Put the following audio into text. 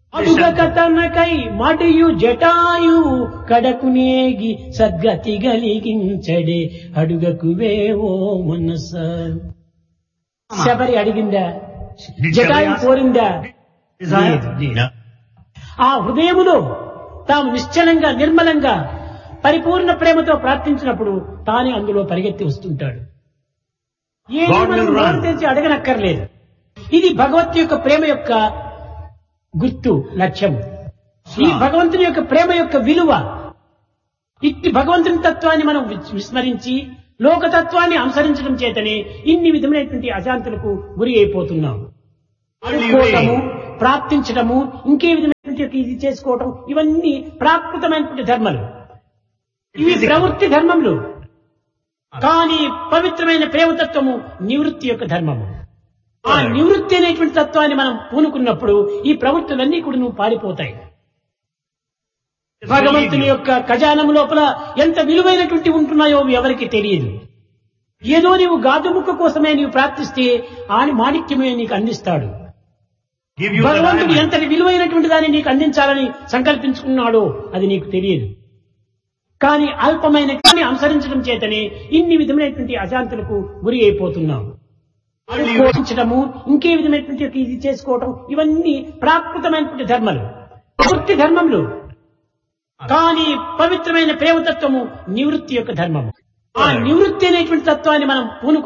అడుగక తనకై మడియు జటాయు కడకునేగి సద్గతి గలిగించడే అడుగకు వేవో మనస Sabari అడిగిందా Did Jatayu Shabari ask- కోరిందా Desire? లేదు, లేదు. No. ఆ హృదయములో తాము నిశ్చలంగా నిర్మలంగా పరిపూర్ణ ప్రేమతో ప్రార్థించినప్పుడు తానే అందులో పరిగెత్తి వస్తుంటాడు ఏది God మనం will run. నోరు తెరిచి అడగనక్కర్లేదు ఇది భగవత్ యొక్క ప్రేమ యొక్క గుర్తు లక్ష్యం ఈ భగవంతుని యొక్క ప్రేమ యొక్క విలువ ఇట్టి భగవంతుని తత్వాన్ని మనం విస్- విస్మరించి లోకతత్వాన్ని అనుసరించడం చేతనే ఇన్ని విధమైనటువంటి అశాంతులకు గురి అయిపోతున్నాం అనుకోవటము ప్రార్థించడము ఇంకే విధమైనటువంటి ఇది చేసుకోవటం ఇవన్నీ ప్రాకృతమైనటువంటి ధర్మాలు ఇవి ప్రవృత్తి ధర్మములు కానీ పవిత్రమైన ప్రేమతత్వము నివృత్తి యొక్క ధర్మము ఆ నివృత్తి అనేటువంటి తత్వాన్ని మనం పూనుకున్నప్పుడు ఈ ప్రవృత్తులన్నీ కూడా నువ్వు పారిపోతాయి భగవంతుని యొక్క ఖజానం లోపల ఎంత విలువైనటువంటి ఉంటున్నాయో ఎవరికి తెలియదు ఏదో నీవు గాజుముక్క కోసమే నీవు ప్రార్థిస్తే ఆని మాణిక్యమే నీకు అందిస్తాడు Give you the భగవంతుడు diamond. ఎంతటి విలువైనటువంటి దాన్ని నీకు అందించాలని సంకల్పించుకున్నాడో అది నీకు తెలియదు కానీ అల్పమైన దాన్ని అనుసరించడం చేతనే ఇన్ని విధమైనటువంటి అశాంతులకు గురి అయిపోతున్నాం అనుకోవటము ఇంకే విధమైనటువంటి ఇది చేసుకోవటం ఇవన్నీ ప్రాకృతమైనటువంటి ధర్మాలు ప్రవృత్తి ధర్మములు కానీ పవిత్రమైన ప్రేమతత్వము నివృత్తి యొక్క ధర్మము ఆ నివృత్తి అనేటువంటి తత్వాన్ని మనం పూనుకు